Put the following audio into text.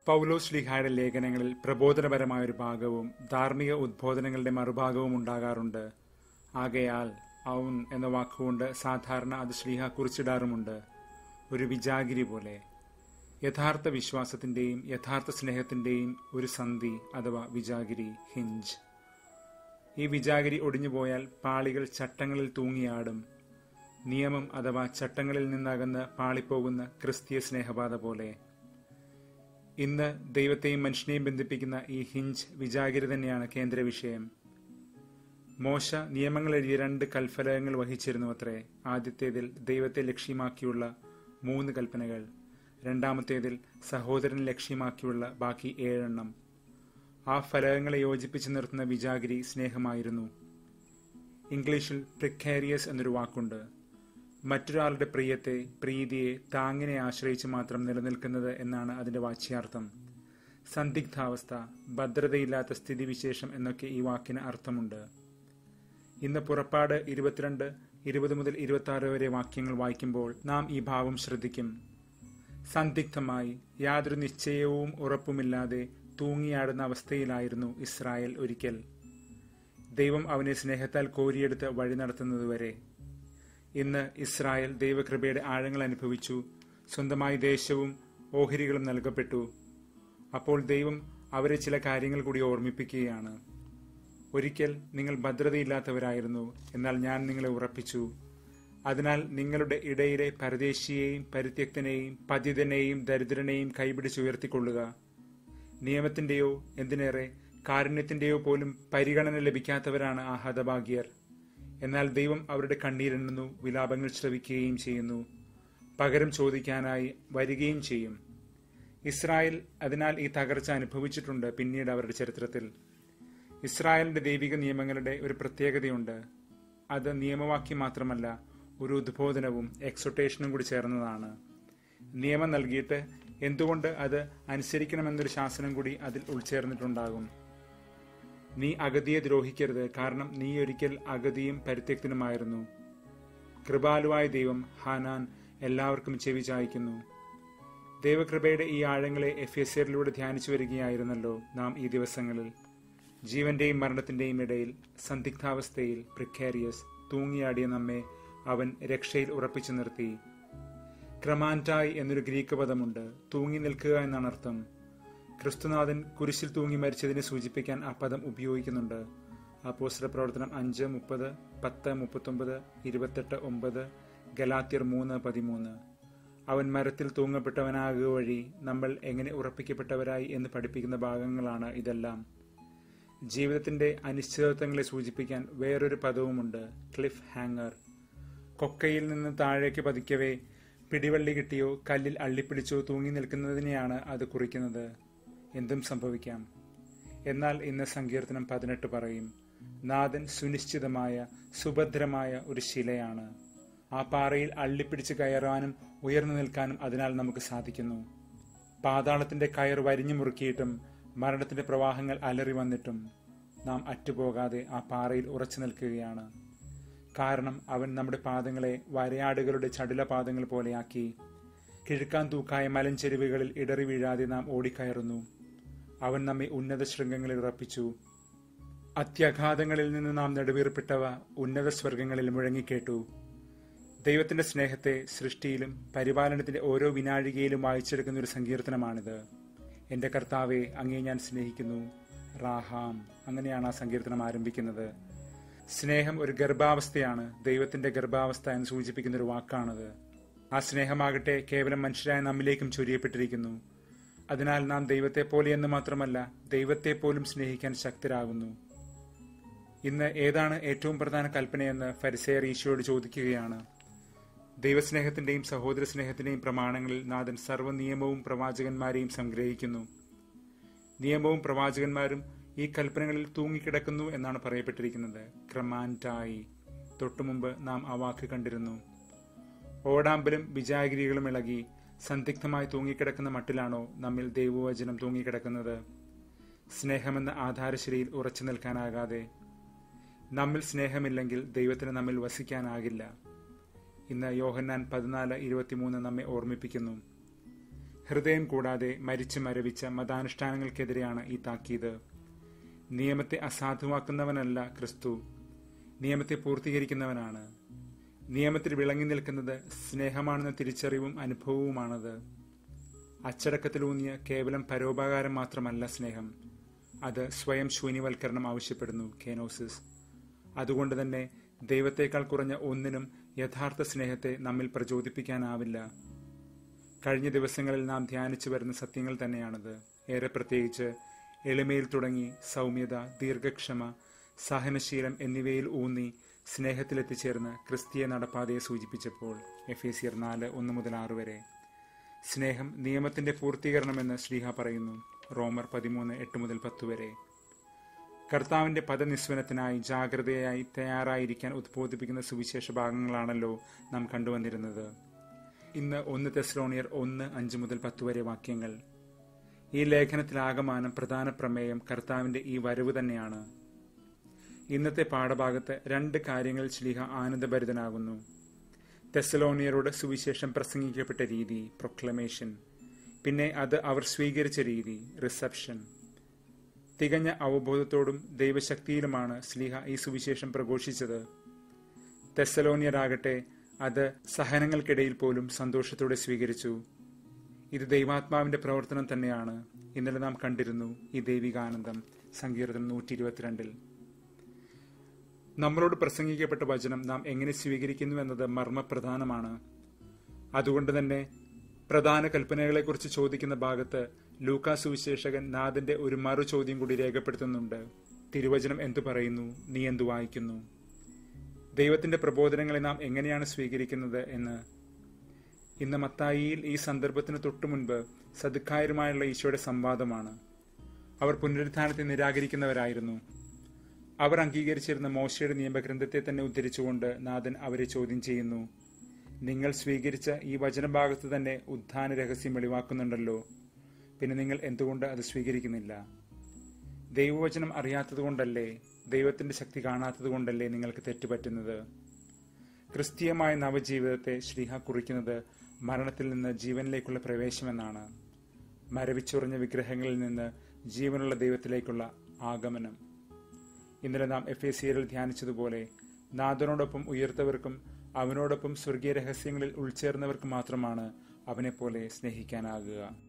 പൗലോസ് ലിഹായുടെ ലേഖനങ്ങളിൽ പ്രബോധനപരമായ ഒരു ഭാഗവും ധാർമ്മിക ഉദ്ബോധനങ്ങളുടെ മറുഭാഗവും ഉണ്ടാകാറുണ്ട് ആകയാൽ ഔൻ എന്ന വാക്കുകൊണ്ട് സാധാരണ അത് ശ്ലീഹ കുറിച്ചിടാറുമുണ്ട് ഒരു വിജാഗിരി പോലെ യഥാർത്ഥ വിശ്വാസത്തിന്റെയും യഥാർത്ഥ സ്നേഹത്തിന്റെയും ഒരു സന്ധി അഥവാ വിജാഗിരി ഹിഞ്ച് ഈ വിജാഗിരി ഒടിഞ്ഞുപോയാൽ പാളികൾ ചട്ടങ്ങളിൽ തൂങ്ങിയാടും നിയമം അഥവാ ചട്ടങ്ങളിൽ നിന്നകന്ന് പാളിപ്പോകുന്ന ക്രിസ്തീയ സ്നേഹപാത പോലെ ഇന്ന് ദൈവത്തെയും മനുഷ്യനെയും ബന്ധിപ്പിക്കുന്ന ഈ ഹിഞ്ച് വിജാഗിരി തന്നെയാണ് കേന്ദ്ര വിഷയം മോശ നിയമങ്ങൾ എഴുതിയ രണ്ട് കൽഫലകങ്ങൾ വഹിച്ചിരുന്നു അത്രേ ആദ്യത്തേതിൽ ദൈവത്തെ ലക്ഷ്യമാക്കിയുള്ള മൂന്ന് കൽപ്പനകൾ രണ്ടാമത്തേതിൽ സഹോദരൻ ലക്ഷ്യമാക്കിയുള്ള ബാക്കി ഏഴെണ്ണം ആ ഫലകങ്ങളെ യോജിപ്പിച്ച് നിർത്തുന്ന വിജാഗിരി സ്നേഹമായിരുന്നു ഇംഗ്ലീഷിൽ പ്രിക്കേരിയസ് എന്നൊരു വാക്കുണ്ട് മറ്റൊരാളുടെ പ്രിയത്തെ പ്രീതിയെ താങ്ങിനെ ആശ്രയിച്ച് മാത്രം നിലനിൽക്കുന്നത് എന്നാണ് അതിന്റെ വാച്യാർത്ഥം സന്ദിഗ്ധാവസ്ഥ ഭദ്രതയില്ലാത്ത സ്ഥിതിവിശേഷം എന്നൊക്കെ ഈ വാക്കിന് അർത്ഥമുണ്ട് ഇന്ന് പുറപ്പാട് ഇരുപത്തിരണ്ട് ഇരുപത് മുതൽ ഇരുപത്തി ആറ് വരെ വാക്യങ്ങൾ വായിക്കുമ്പോൾ നാം ഈ ഭാവം ശ്രദ്ധിക്കും സന്ദിഗ്ധമായി യാതൊരു നിശ്ചയവും ഉറപ്പുമില്ലാതെ തൂങ്ങിയാടുന്ന അവസ്ഥയിലായിരുന്നു ഇസ്രായേൽ ഒരിക്കൽ ദൈവം അവനെ സ്നേഹത്താൽ കോരിയെടുത്ത് വഴി നടത്തുന്നതുവരെ ഇന്ന് ഇസ്രായേൽ ദൈവകൃപയുടെ ആഴങ്ങൾ അനുഭവിച്ചു സ്വന്തമായി ദേശവും ഓഹരികളും നൽകപ്പെട്ടു അപ്പോൾ ദൈവം അവരെ ചില കാര്യങ്ങൾ കൂടി ഓർമ്മിപ്പിക്കുകയാണ് ഒരിക്കൽ നിങ്ങൾ ഭദ്രതയില്ലാത്തവരായിരുന്നു എന്നാൽ ഞാൻ നിങ്ങളെ ഉറപ്പിച്ചു അതിനാൽ നിങ്ങളുടെ ഇടയിലെ പരദേശിയെയും പരിത്യക്തനെയും പതിതനെയും ദരിദ്രനെയും കൈപിടിച്ചുയർത്തിക്കൊള്ളുക നിയമത്തിന്റെയോ എന്തിനേറെ കാരുണ്യത്തിന്റെയോ പോലും പരിഗണന ലഭിക്കാത്തവരാണ് ആ ഹതഭാഗ്യർ എന്നാൽ ദൈവം അവരുടെ കണ്ണീരെണ്ണുന്നു വിലാപങ്ങൾ ശ്രവിക്കുകയും ചെയ്യുന്നു പകരം ചോദിക്കാനായി വരികയും ചെയ്യും ഇസ്രായേൽ അതിനാൽ ഈ തകർച്ച അനുഭവിച്ചിട്ടുണ്ട് പിന്നീട് അവരുടെ ചരിത്രത്തിൽ ഇസ്രായേലിന്റെ ദൈവിക നിയമങ്ങളുടെ ഒരു പ്രത്യേകതയുണ്ട് അത് നിയമവാക്യം മാത്രമല്ല ഒരു ഉദ്ബോധനവും എക്സൊട്ടേഷനും കൂടി ചേർന്നതാണ് നിയമം നൽകിയിട്ട് എന്തുകൊണ്ട് അത് അനുസരിക്കണമെന്നൊരു ശാസനം കൂടി അതിൽ ഉൾച്ചേർന്നിട്ടുണ്ടാകും നീ അഗതിയെ ദ്രോഹിക്കരുത് കാരണം നീ ഒരിക്കൽ അഗതിയും പരിത്യക്തനുമായിരുന്നു കൃപാലുവായ ദൈവം ഹാനാൻ എല്ലാവർക്കും ചെവി ചായ്ക്കുന്നു ദൈവകൃപയുടെ ഈ ആഴങ്ങളെ എഫ് എസ് എറിലൂടെ ധ്യാനിച്ചു വരികയായിരുന്നല്ലോ നാം ഈ ദിവസങ്ങളിൽ ജീവന്റെയും മരണത്തിന്റെയും ഇടയിൽ സന്ദിഗ്ധാവസ്ഥയിൽ പ്രിക്കേരിയസ് തൂങ്ങിയാടിയ നമ്മെ അവൻ രക്ഷയിൽ ഉറപ്പിച്ചു നിർത്തി ക്രമാൻറ്റായ് എന്നൊരു ഗ്രീക്ക് പദമുണ്ട് തൂങ്ങി നിൽക്കുക എന്നാണ് അർത്ഥം ക്രിസ്തുനാഥൻ കുരിശിൽ തൂങ്ങി മരിച്ചതിനെ സൂചിപ്പിക്കാൻ ആ പദം ഉപയോഗിക്കുന്നുണ്ട് അപ്പോസ്റ്റല പ്രവർത്തനം അഞ്ച് മുപ്പത് പത്ത് മുപ്പത്തൊമ്പത് ഇരുപത്തെട്ട് ഒമ്പത് ഗലാത്യർ മൂന്ന് പതിമൂന്ന് അവൻ മരത്തിൽ തൂങ്ങപ്പെട്ടവനാകുക വഴി നമ്മൾ എങ്ങനെ ഉറപ്പിക്കപ്പെട്ടവരായി എന്ന് പഠിപ്പിക്കുന്ന ഭാഗങ്ങളാണ് ഇതെല്ലാം ജീവിതത്തിന്റെ അനിശ്ചിതത്വങ്ങളെ സൂചിപ്പിക്കാൻ വേറൊരു പദവുമുണ്ട് ക്ലിഫ് ഹാങ്ങർ കൊക്കയിൽ നിന്ന് താഴേക്ക് പതിക്കവേ പിടിവള്ളി കിട്ടിയോ കല്ലിൽ അള്ളിപ്പിടിച്ചോ തൂങ്ങി നിൽക്കുന്നതിനെയാണ് അത് കുറിക്കുന്നത് എന്തും സംഭവിക്കാം എന്നാൽ ഇന്ന് സങ്കീർത്തനം പതിനെട്ട് പറയും നാഥൻ സുനിശ്ചിതമായ സുഭദ്രമായ ഒരു ശിലയാണ് ആ പാറയിൽ അള്ളിപ്പിടിച്ച് കയറാനും ഉയർന്നു നിൽക്കാനും അതിനാൽ നമുക്ക് സാധിക്കുന്നു പാതാളത്തിന്റെ കയർ വരിഞ്ഞു മുറുക്കിയിട്ടും മരണത്തിന്റെ പ്രവാഹങ്ങൾ അലറി വന്നിട്ടും നാം അറ്റുപോകാതെ ആ പാറയിൽ ഉറച്ചു നിൽക്കുകയാണ് കാരണം അവൻ നമ്മുടെ പാദങ്ങളെ വരയാടുകളുടെ ചടുല പാദങ്ങൾ പോലെയാക്കി കിഴുക്കാൻ തൂക്കായ മലഞ്ചെരുവുകളിൽ ഇടറി വീഴാതെ നാം ഓടിക്കയറുന്നു അവൻ നമ്മെ ഉന്നത ശൃംഗങ്ങളിൽ ഉറപ്പിച്ചു അത്യഘാതങ്ങളിൽ നിന്ന് നാം നെടുവീർപ്പിട്ടവ ഉന്നത സ്വർഗങ്ങളിൽ മുഴങ്ങിക്കേട്ടു ദൈവത്തിന്റെ സ്നേഹത്തെ സൃഷ്ടിയിലും പരിപാലനത്തിന്റെ ഓരോ വിനാഴികയിലും വായിച്ചെടുക്കുന്ന ഒരു സങ്കീർത്തനമാണിത് എന്റെ കർത്താവെ അങ്ങേ ഞാൻ സ്നേഹിക്കുന്നു റാഹാം അങ്ങനെയാണ് ആ സങ്കീർത്തനം ആരംഭിക്കുന്നത് സ്നേഹം ഒരു ഗർഭാവസ്ഥയാണ് ദൈവത്തിന്റെ ഗർഭാവസ്ഥ എന്ന് സൂചിപ്പിക്കുന്ന ഒരു വാക്കാണത് ആ സ്നേഹമാകട്ടെ കേവലം മനുഷ്യരായ നമ്മിലേക്കും ചൊരിയപ്പെട്ടിരിക്കുന്നു അതിനാൽ നാം ദൈവത്തെ പോലെയെന്ന് മാത്രമല്ല ദൈവത്തെ പോലും സ്നേഹിക്കാൻ ശക്തരാകുന്നു ഇന്ന് ഏതാണ് ഏറ്റവും പ്രധാന കൽപ്പനയെന്ന് ഫരിസേർ ഈശോയോട് ചോദിക്കുകയാണ് ദൈവസ്നേഹത്തിന്റെയും സഹോദര സ്നേഹത്തിന്റെയും പ്രമാണങ്ങളിൽ നാഥൻ സർവ്വ നിയമവും പ്രവാചകന്മാരെയും സംഗ്രഹിക്കുന്നു നിയമവും പ്രവാചകന്മാരും ഈ കൽപ്പനകളിൽ തൂങ്ങിക്കിടക്കുന്നു എന്നാണ് പറയപ്പെട്ടിരിക്കുന്നത് ക്രമാൻറ്റായി തൊട്ടുമുമ്പ് നാം ആ വാക്ക് കണ്ടിരുന്നു ഓടാമ്പലും വിജാഗിരികളും ഇളകി സന്ദിഗ്ധമായി തൂങ്ങിക്കിടക്കുന്ന മട്ടിലാണോ നമ്മിൽ ദൈവവചനം തൂങ്ങിക്കിടക്കുന്നത് സ്നേഹമെന്ന ആധാരശിലയിൽ ഉറച്ചു നിൽക്കാനാകാതെ നമ്മിൽ സ്നേഹമില്ലെങ്കിൽ ദൈവത്തിന് നമ്മിൽ വസിക്കാനാകില്ല ഇന്ന് യോഹന്നാൻ പതിനാല് ഇരുപത്തിമൂന്ന് നമ്മെ ഓർമ്മിപ്പിക്കുന്നു ഹൃദയം കൂടാതെ മരിച്ചു മരവിച്ച മതാനുഷ്ഠാനങ്ങൾക്കെതിരെയാണ് ഈ താക്കീത് നിയമത്തെ അസാധുവാക്കുന്നവനല്ല ക്രിസ്തു നിയമത്തെ പൂർത്തീകരിക്കുന്നവനാണ് നിയമത്തിൽ വിളങ്ങി നിൽക്കുന്നത് സ്നേഹമാണെന്ന തിരിച്ചറിവും അനുഭവവുമാണത് അച്ചടക്കത്തിലൂന്നിയ കേവലം പരോപകാരം മാത്രമല്ല സ്നേഹം അത് സ്വയം ശൂന്യവൽക്കരണം ആവശ്യപ്പെടുന്നു കേനോസിസ് അതുകൊണ്ട് തന്നെ ദൈവത്തേക്കാൾ കുറഞ്ഞ ഒന്നിനും യഥാർത്ഥ സ്നേഹത്തെ നമ്മിൽ പ്രചോദിപ്പിക്കാനാവില്ല കഴിഞ്ഞ ദിവസങ്ങളിൽ നാം ധ്യാനിച്ചു വരുന്ന സത്യങ്ങൾ തന്നെയാണത് ഏറെ പ്രത്യേകിച്ച് എളിമയിൽ തുടങ്ങി സൗമ്യത ദീർഘക്ഷമ സഹനശീലം എന്നിവയിൽ ഊന്നി സ്നേഹത്തിലെത്തിച്ചേർന്ന് ക്രിസ്തീയ നടപ്പാതയെ സൂചിപ്പിച്ചപ്പോൾ എഫ് എ സിയർ നാല് ഒന്ന് മുതൽ ആറ് വരെ സ്നേഹം നിയമത്തിന്റെ പൂർത്തീകരണമെന്ന് ശ്രീഹ പറയുന്നു റോമർ പതിമൂന്ന് എട്ട് മുതൽ പത്ത് വരെ കർത്താവിന്റെ പദനിസ്വനത്തിനായി ജാഗ്രതയായി തയ്യാറായിരിക്കാൻ ഉദ്ബോധിപ്പിക്കുന്ന സുവിശേഷ ഭാഗങ്ങളാണല്ലോ നാം കണ്ടുവന്നിരുന്നത് ഇന്ന് ഒന്ന് തെസ്ലോണിയർ ഒന്ന് അഞ്ച് മുതൽ പത്ത് വരെ വാക്യങ്ങൾ ഈ ലേഖനത്തിലാകമാനം പ്രധാന പ്രമേയം കർത്താവിന്റെ ഈ വരവ് തന്നെയാണ് ഇന്നത്തെ പാഠഭാഗത്ത് രണ്ട് കാര്യങ്ങൾ ശ്ലീഹ ആനന്ദഭരിതനാകുന്നു തെസലോണിയരോട് സുവിശേഷം പ്രസംഗിക്കപ്പെട്ട രീതി പ്രൊക്ലമേഷൻ പിന്നെ അത് അവർ സ്വീകരിച്ച രീതി റിസപ്ഷൻ തികഞ്ഞ അവബോധത്തോടും ദൈവശക്തിയിലുമാണ് സ്ലീഹ ഈ സുവിശേഷം പ്രഘോഷിച്ചത് തെസലോണിയരാകട്ടെ അത് സഹനങ്ങൾക്കിടയിൽ പോലും സന്തോഷത്തോടെ സ്വീകരിച്ചു ഇത് ദൈവാത്മാവിന്റെ പ്രവർത്തനം തന്നെയാണ് ഇന്നലെ നാം കണ്ടിരുന്നു ഈ ദൈവികാനന്ദം സങ്കീർത്തനം നൂറ്റി ഇരുപത്തിരണ്ടിൽ നമ്മളോട് പ്രസംഗിക്കപ്പെട്ട വചനം നാം എങ്ങനെ സ്വീകരിക്കുന്നു എന്നത് മർമ്മപ്രധാനമാണ് അതുകൊണ്ട് തന്നെ പ്രധാന കൽപ്പനകളെക്കുറിച്ച് ചോദിക്കുന്ന ഭാഗത്ത് ലൂക്കാ സുവിശേഷകൻ നാഥന്റെ ഒരു മറു ചോദ്യം കൂടി രേഖപ്പെടുത്തുന്നുണ്ട് തിരുവചനം എന്തു പറയുന്നു നീ എന്തു വായിക്കുന്നു ദൈവത്തിന്റെ പ്രബോധനങ്ങളെ നാം എങ്ങനെയാണ് സ്വീകരിക്കുന്നത് എന്ന് ഇന്ന് മത്തായിയിൽ ഈ സന്ദർഭത്തിന് തൊട്ടു മുൻപ് സദുക്കായരുമായുള്ള ഈശോയുടെ സംവാദമാണ് അവർ പുനരുത്ഥാനത്തെ നിരാകരിക്കുന്നവരായിരുന്നു അവർ അംഗീകരിച്ചിരുന്ന മോശയുടെ നിയമഗ്രന്ഥത്തെ തന്നെ ഉദ്ധരിച്ചുകൊണ്ട് നാഥൻ അവരെ ചോദ്യം ചെയ്യുന്നു നിങ്ങൾ സ്വീകരിച്ച ഈ വചനഭാഗത്ത് തന്നെ ഉദ്ധാന രഹസ്യം വെളിവാക്കുന്നുണ്ടല്ലോ പിന്നെ നിങ്ങൾ എന്തുകൊണ്ട് അത് സ്വീകരിക്കുന്നില്ല ദൈവവചനം അറിയാത്തതുകൊണ്ടല്ലേ ദൈവത്തിന്റെ ശക്തി കാണാത്തതുകൊണ്ടല്ലേ നിങ്ങൾക്ക് തെറ്റുപറ്റുന്നത് ക്രിസ്തീയമായ നവജീവിതത്തെ ശ്രീഹ കുറിക്കുന്നത് മരണത്തിൽ നിന്ന് ജീവനിലേക്കുള്ള പ്രവേശമെന്നാണ് മരവിച്ചുറഞ്ഞ വിഗ്രഹങ്ങളിൽ നിന്ന് ജീവനുള്ള ദൈവത്തിലേക്കുള്ള ആഗമനം ഇന്നലെ നാം എഫ് എ സിയറിൽ ധ്യാനിച്ചതുപോലെ നാഥനോടൊപ്പം ഉയർത്തവർക്കും അവനോടൊപ്പം സ്വർഗീയ രഹസ്യങ്ങളിൽ ഉൾച്ചേർന്നവർക്ക് മാത്രമാണ് അവനെപ്പോലെ സ്നേഹിക്കാനാകുക